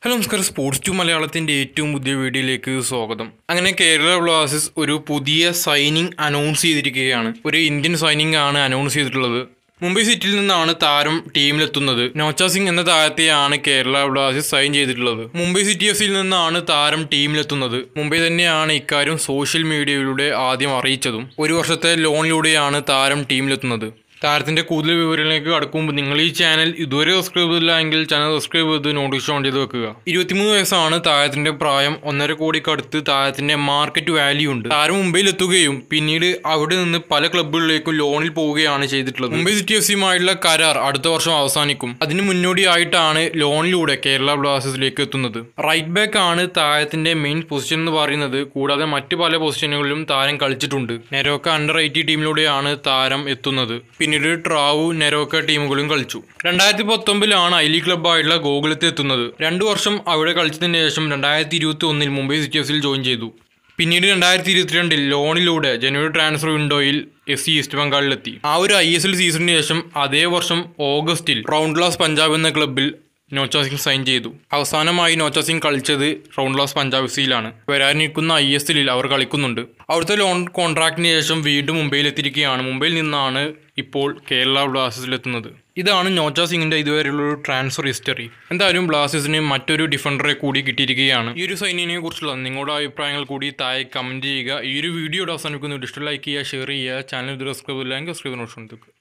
hello നമസ്കാരം sports to മലയാളത്തിൻ്റെ ഏറ്റവും പുതിയ വീഡിയോയിലേക്ക് സ്വാഗതം അങ്ങനെ കേരള ബ്ലാസ്റ്റേഴ്സ് ഒരു പുതിയ സൈനിങ് അനൗൺസ് ചെയ്തിരിക്കുകയാണ് ഒരു ഇന്ത്യൻ സൈനിങ് ആണ് അനൗൺസ് ചെയ്തിട്ടുള്ളത് മുംബൈ സിറ്റിയിൽ നിന്നാണ് താരം ടീമിലെത്തുന്നത് നോച്ച സിംഗ് എന്ന താരത്തെയാണ് കേരള ബ്ലാസ്റ്റേഴ്സ് സൈൻ ചെയ്തിട്ടുള്ളത് മുംബൈ സിറ്റി എഫ് സിയിൽ നിന്നാണ് താരം ടീമിലെത്തുന്നത് മുംബൈ തന്നെയാണ് ഇക്കാര്യം സോഷ്യൽ മീഡിയയിലൂടെ ആദ്യം അറിയിച്ചതും ഒരു വർഷത്തെ ലോണിലൂടെയാണ് താരം ടീമിലെത്തുന്നത് താരത്തിന്റെ കൂടുതൽ വിവരങ്ങളിലേക്ക് കടക്കുമ്പോൾ നിങ്ങൾ ഈ ചാനൽ ഇതുവരെ സബ്സ്ക്രൈബ് ചെയ്തില്ല എങ്കിൽ ചാനൽ സബ്സ്ക്രൈബ് ചെയ്ത് നോട്ടിഫിക്കേഷൻ ഓൺ ചെയ്ത് വെക്കുക ഇരുപത്തിമൂന്ന് വയസ്സാണ് താരത്തിന്റെ പ്രായം ഒന്നര കോടിക്ക് അടുത്ത് താരത്തിന്റെ മാർക്കറ്റ് വാല്യൂ ഉണ്ട് താരം മുംബൈയിൽ എത്തുകയും പിന്നീട് അവിടെ നിന്ന് പല ക്ലബ്ബുകളിലേക്കും ലോണിൽ പോവുകയാണ് ചെയ്തിട്ടുള്ളത് മുംബൈ സിറ്റി എഫ് സിയുമായുള്ള കരാർ അടുത്ത വർഷം അവസാനിക്കും അതിന് മുന്നോടിയായിട്ടാണ് ലോണിലൂടെ കേരള ബ്ലാസ്റ്റേഴ്സിലേക്ക് എത്തുന്നത് റൈറ്റ് ബാക്ക് ആണ് താരത്തിന്റെ മെയിൻ പൊസിഷൻ എന്ന് പറയുന്നത് കൂടാതെ മറ്റ് പല പൊസിഷനുകളിലും താരം കളിച്ചിട്ടുണ്ട് നെരോക്ക അണ്ടർ എയ്റ്റി ടീമിലൂടെയാണ് താരം എത്തുന്നത് പിന്നീട് ട്രാവു നെരോക്ക ടീമുകളും കളിച്ചു രണ്ടായിരത്തി പത്തൊമ്പതിലാണ് ഐ ലീഗ് ക്ലബ്ബായിട്ടുള്ള ഗോകുലത്തിൽ എത്തുന്നത് രണ്ടു വർഷം അവിടെ കളിച്ചതിന് ശേഷം രണ്ടായിരത്തി ഇരുപത്തി ഒന്നിൽ മുംബൈ സിറ്റി എഫ് സിയിൽ ജോയിൻ ചെയ്തു പിന്നീട് രണ്ടായിരത്തി ഇരുപത്തിരണ്ടിൽ ലോണിലൂടെ ജനുവരി ട്രാൻസ്ഫർ വിൻഡോയിൽ എഫ് സി ഈസ്റ്റ് ബംഗാളിലെത്തി ആ ഒരു ഐ എസ് എൽ സീസണിന് ശേഷം അതേ വർഷം ഓഗസ്റ്റിൽ റൗണ്ട് ഗ്ലാസ് പഞ്ചാബ് എന്ന ക്ലബ്ബിൽ നോച്ച സിംഗ് സൈൻ ചെയ്തു അവസാനമായി നോച്ച സിംഗ് കളിച്ചത് റൗണ്ട് ഗ്ലാസ് പഞ്ചാബ് എഫ് സിയിലാണ് വരാനിരിക്കുന്ന ഐ എസ് എല്ലിൽ അവർ കളിക്കുന്നുണ്ട് അവിടുത്തെ ലോൺ കോൺട്രാക്റ്റിന് ശേഷം വീണ്ടും മുംബൈയിൽ എത്തിയിരിക്കുകയാണ് മുംബൈയിൽ നിന്നാണ് ഇപ്പോൾ കേരള ബ്ലാസ്റ്റേഴ്സിലെത്തുന്നത് ഇതാണ് നോച്ച സിംഗിന്റെ ഇതുവരെയുള്ള ഒരു ട്രാൻസ്ഫർ ഹിസ്റ്ററി എന്തായാലും ബ്ലാസ്റ്റേഴ്സിന് മറ്റൊരു ഡിഫൻഡറെ കൂടി കിട്ടിയിരിക്കുകയാണ് ഈ ഒരു സൈനിനെ കുറിച്ചുള്ള നിങ്ങളുടെ അഭിപ്രായങ്ങൾ കൂടി താഴെ കമന്റ് ചെയ്യുക ഈ ഒരു വീഡിയോയുടെ അവസാനിക്കുന്നു ഇഷ്ടം ലൈക്ക് ചെയ്യുക ഷെയർ ചെയ്യുക ചാനൽ ഇത് സബ്സ്ക്രൈബ് ഇല്ലെങ്കിൽ സബ്സ്ക്രൈബ് നോട്ട്